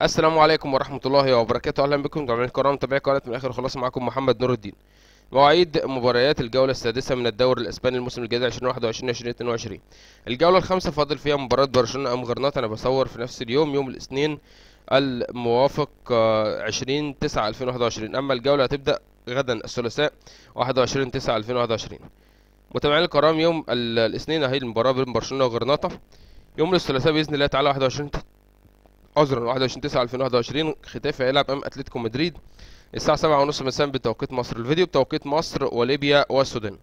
السلام عليكم ورحمة الله وبركاته أهلا بكم جميعا الكرام متابعي قناة من آخر خلاص معكم محمد نور الدين مواعيد مباريات الجولة السادسة من الدوري الإسباني الموسم الجديد 2021 2022 الجولة الخامسة فاضل فيها مباراة برشلونة أم غرناطة أنا بصور في نفس اليوم يوم الاثنين الموافق 20 9 2021 أما الجولة هتبدأ غدا الثلاثاء 21 9 2021 متابعينا الكرام يوم ال- الاثنين اهي المباراة بين برشلونة وغرناطة يوم الثلاثاء بإذن الله تعالى 21 عذرا 21 9 2021 ختافي هيلعب امام اتلتيكو مدريد الساعة سبعة ونص مساء بتوقيت مصر الفيديو بتوقيت مصر وليبيا والسودان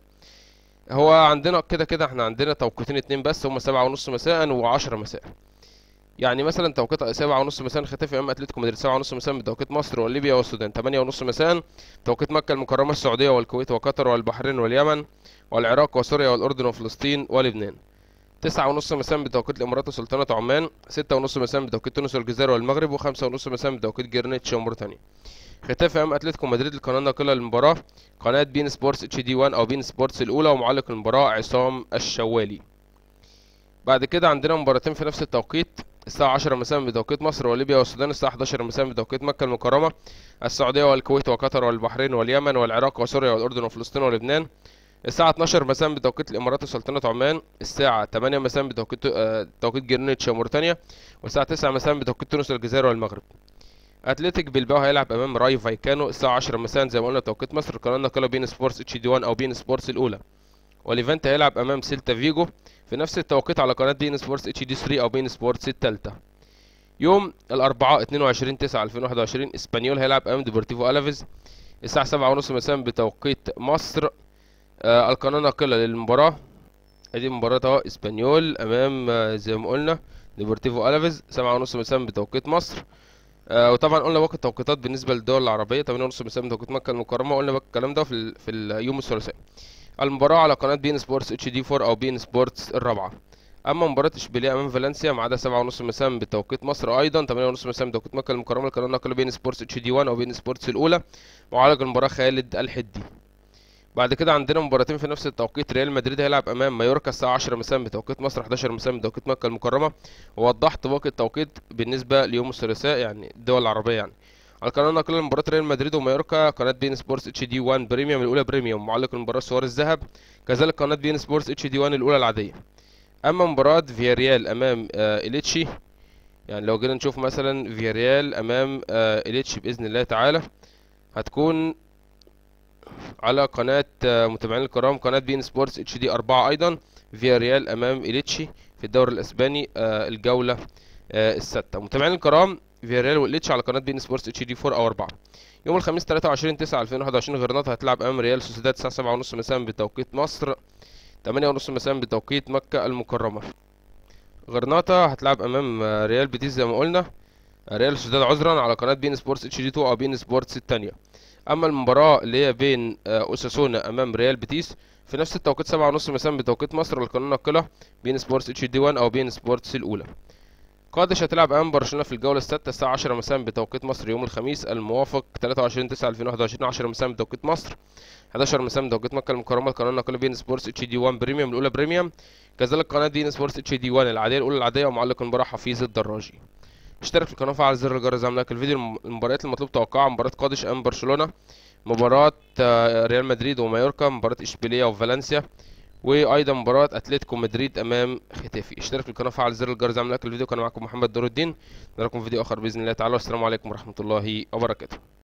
هو عندنا كده كده احنا عندنا توقيتين اتنين بس هما سبعة ونص مساء وعشرة مساء يعني مثلا توقيت سبعة ونص مساء ختافي امام اتلتيكو مدريد سبعة ونص مساء بتوقيت مصر وليبيا والسودان تمانية ونص مساء توقيت مكة المكرمة السعودية والكويت وقطر والبحرين واليمن والعراق وسوريا والأردن وفلسطين ولبنان تسعة ونص مساء بتوقيت الإمارات وسلطنة عمان ستة ونص مساء بتوقيت تونس والجزائر والمغرب وخمسة ونص مساء بتوقيت جرينتش وموريتانيا ختافي أمام أتلتيكو مدريد القناة الناقلة للمباراة قناة بين سبورتس اتش دي 1 أو بين سبورتس الأولى ومعلق المباراة عصام الشوالي بعد كده عندنا مباراتين في نفس التوقيت الساعة 10 مساء بتوقيت مصر وليبيا والسودان الساعة 11 مساء بتوقيت مكة المكرمة السعودية والكويت وقطر والبحرين واليمن والعراق وسوريا والأردن وفلسطين ولبنان الساعة 12 مساء بتوقيت الإمارات وسلطنة عمان الساعة 8 مساء بتوقيت آه، توقيت جرينتش وموريتانيا والساعة 9 مساء بتوقيت تونس والجزائر والمغرب اتلتيك بلباو هيلعب امام راي فايكانو الساعة 10 مساء زي ما قلنا توقيت مصر القناة الناقلة بين سبورتس اتش دي 1 او بين سبورتس الاولى وليفانت هيلعب امام سيلتا فيجو في نفس التوقيت على قناة بين سبورتس اتش دي 3 او بين سبورتس التالتة يوم الاربعاء 22 9 2021 اسبانيول هيلعب امام ديبورتيفو الافيز الساعة 7 ونص مساء بتوقيت مصر آه القناة الناقلة للمباراة ادي مباراة اهو اسبانيول امام آه زي ما قلنا ديبورتيفو الافيز سبعة ونص مساء بتوقيت مصر آه وطبعا قلنا باقي التوقيتات بالنسبة للدول العربية تمانية ونص مساء بتوقيت مكة المكرمة قلنا باقي الكلام ده في ال... في اليوم الثلاثاء المباراة على قناة بين سبورتس اتش دي 4 او بين سبورتس الرابعة اما مباراة اشبيليه امام فالنسيا ميعادها سبعة ونص مساء بتوقيت مصر ايضا تمانية ونص مساء بتوقيت مكة المكرمة القناة الناقلة بين سبورتس اتش دي 1 او بين سبورتس الاولى معالج المباراة خالد الحدي بعد كده عندنا مباراتين في نفس التوقيت ريال مدريد هيلعب امام مايوركا الساعه 10 مساء بتوقيت مصر 11 مساء بتوقيت مكه المكرمه ووضحت باقي التوقيت بالنسبه ليوم الثلاثاء يعني الدول العربيه يعني على القناه الناقله لمباراه ريال مدريد ومايوركا قناه بين سبورتس اتش دي 1 بريميوم الاولى بريميوم معلق المباراه سوار الذهب كذلك قناه بين سبورتس اتش دي 1 الاولى العاديه اما مباراه فياريال امام آه اليتشي يعني لو جينا نشوف مثلا فياريال امام آه اليتشي باذن الله تعالى هتكون على قناة آه، متابعين الكرام قناة بين سبورتس اتش دي 4 ايضا فيا ريال امام إليتشي في الدوري الاسباني آه، الجولة آه، السادسة متابعين الكرام فيا ريال وإليتشي على قناة بين سبورتس اتش دي 4 او 4 يوم الخميس 23 9 2021 غرناطة هتلعب امام ريال سوسيداد الساعة 7 ونص مساء بتوقيت مصر 8 ونص مساء بتوقيت مكة المكرمة غرناطة هتلعب امام آه، ريال بيتيس زي ما قلنا آه، ريال سوسيداد عذرا على قناة بين سبورتس اتش دي 2 او بين سبورتس التانية اما المباراة اللي هي بين آه، اوساسونا امام ريال بيتيس في نفس التوقيت سبعة ونص مساء بتوقيت مصر القناة الناقلة بين سبورتس اتش دي 1 او بين سبورتس الاولى قادش هتلعب امام برشلونة في الجولة السادسة الساعة 10 مساء بتوقيت مصر يوم الخميس الموافق 23 9 2021 10 مساء بتوقيت مصر 11 مساء بتوقيت مكة المكرمة القناة الناقلة بين سبورتس اتش دي 1 بريميوم الاولى بريميوم كذلك قناة بين سبورتس اتش دي 1 العادية الاولى العادية ومعلق المباراة حفيظ الدراجي اشترك في القناة وفعل زر الجرس زي ما لك الفيديو الم- المباريات المطلوب توقعها مباراة قادش امام برشلونة مباراة آه، ريال مدريد ومايوركا مباراة اشبيلية وفالنسيا وايضا مباراة اتلتيكو مدريد امام ختافي اشترك في القناة وفعل زر الجرس زي ما لك الفيديو كان معكم محمد نور الدين نراكم في فيديو اخر باذن الله تعالى والسلام عليكم ورحمة الله وبركاته